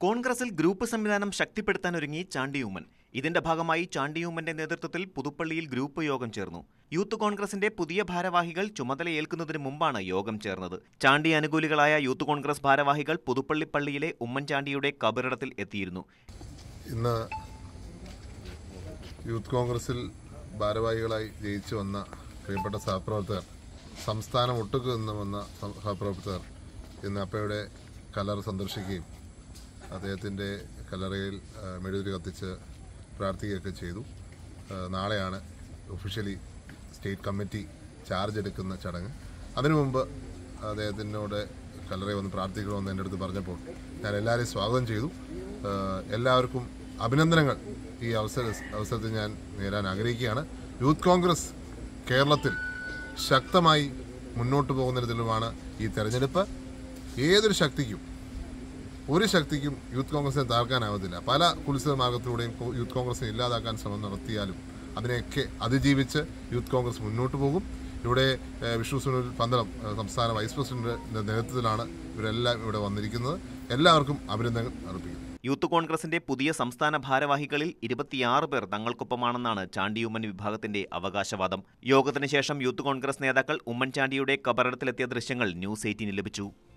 കോൺഗ്രസിൽ ഗ്രൂപ്പ് സംവിധാനം ശക്തിപ്പെടുത്താനൊരുങ്ങി ചാണ്ടിയൂമ്മൻ ഇതിന്റെ ഭാഗമായി ചാണ്ടിയൂമ്മന്റെ നേതൃത്വത്തിൽ പുതുപ്പള്ളിയിൽ ഗ്രൂപ്പ് യോഗം ചേർന്നു യൂത്ത് കോൺഗ്രസിന്റെ പുതിയ ഭാരവാഹികൾ ചുമതലയേൽക്കുന്നതിന് മുമ്പാണ് യോഗം ചേർന്നത് ചാണ്ടി അനുകൂലികളായ യൂത്ത് കോൺഗ്രസ് ഭാരവാഹികൾ പുതുപ്പള്ളി പള്ളിയിലെ ഉമ്മൻചാണ്ടിയുടെ കബറിടത്തിൽ എത്തിയിരുന്നു ഇന്ന് യൂത്ത് കോൺഗ്രസിൽ ഭാരവാഹികളായി ജയിച്ചു വന്ന പ്രിയപ്പെട്ട സഹപ്രവർത്തകർ സംസ്ഥാനം ഒട്ടുക്ക് നിന്ന് വന്ന സം- സഹപ്രവർത്തകർ ഇന്ന് അപ്പയുടെ കല്ലറ സന്ദർശിക്കുകയും അദ്ദേഹത്തിൻ്റെ കല്ലറയിൽ ആ, മെഴുകുതിരി കത്തിച്ച് പ്രാർത്ഥിക്കുകയൊക്കെ ചെയ്തു ആ, നാളെയാണ് ഒഫീഷ്യലി സ്റ്റേറ്റ് കമ്മിറ്റി ചാർജ് എടുക്കുന്ന ചടങ്ങ് അതിനു മുമ്പ് അദ്ദേഹത്തിനോട് കല്ലറയിൽ വന്ന് പ്രാർത്ഥിക്കണമെന്ന് എൻ്റെ അടുത്ത് പറഞ്ഞപ്പോൾ ഞാൻ എല്ലാവരെയും സ്വാഗതം ചെയ്തു ആ, എല്ലാവർക്കും അഭിനന്ദനങ്ങൾ ഈ അവസര അവസരത്തിൽ ഞാൻ നേരാൻ ആഗ്രഹിക്കുകയാണ് യൂത്ത് കോൺഗ്രസ് കേരളത്തിൽ ശക്തമായി മുന്നോട്ട് പോകുന്നതിലുമാണ് ഈ തെരഞ്ഞെടുപ്പ് ഏതൊരു ശക്തിക്കും ഒരു ശക്തിക്കും യൂത്ത് കോൺഗ്രസിനെ താർക്കാനാവത്തില്ല പല കുലിസിത മാർഗത്തിലൂടെയും കോ- യൂത്ത് കോൺഗ്രസിനെ ഇല്ലാതാക്കാൻ ശ്രമം നടത്തിയാലും അതിനെയൊക്കെ അതിജീവിച്ച് യൂത്ത് കോൺഗ്രസ് മുന്നോട്ട് പോകും ഇവിടെ ഏഹ്, വിഷ്ണു സുനിൽ പന്തളം ഏഹ്, സംസ്ഥാന വൈസ് പ്രസിഡന്റിന്റെ നേതൃത്വത്തിലാണ് ഇവരെല്ലാം ഇവിടെ വന്നിരിക്കുന്നത് എല്ലാവർക്കും അഭിനന്ദനങ്ങൾ അർപ്പിക്കുന്നു യൂത്ത് കോൺഗ്രസിന്റെ പുതിയ സംസ്ഥാന ഭാരവാഹികളിൽ ഇരുപത്തിയാറ് പേർ തങ്ങൾക്കൊപ്പമാണെന്നാണ് ചാണ്ടിയുമ്മൻ വിഭാഗത്തിന്റെ അവകാശവാദം യോഗത്തിന് ശേഷം യൂത്ത് കോൺഗ്രസ് നേതാക്കൾ ഉമ്മൻചാണ്ടിയുടെ കബറിടത്തിലെത്തിയ ദൃശ്യങ്ങൾ ന്യൂസ് എയ്റ്റീന് ലഭിച്ചു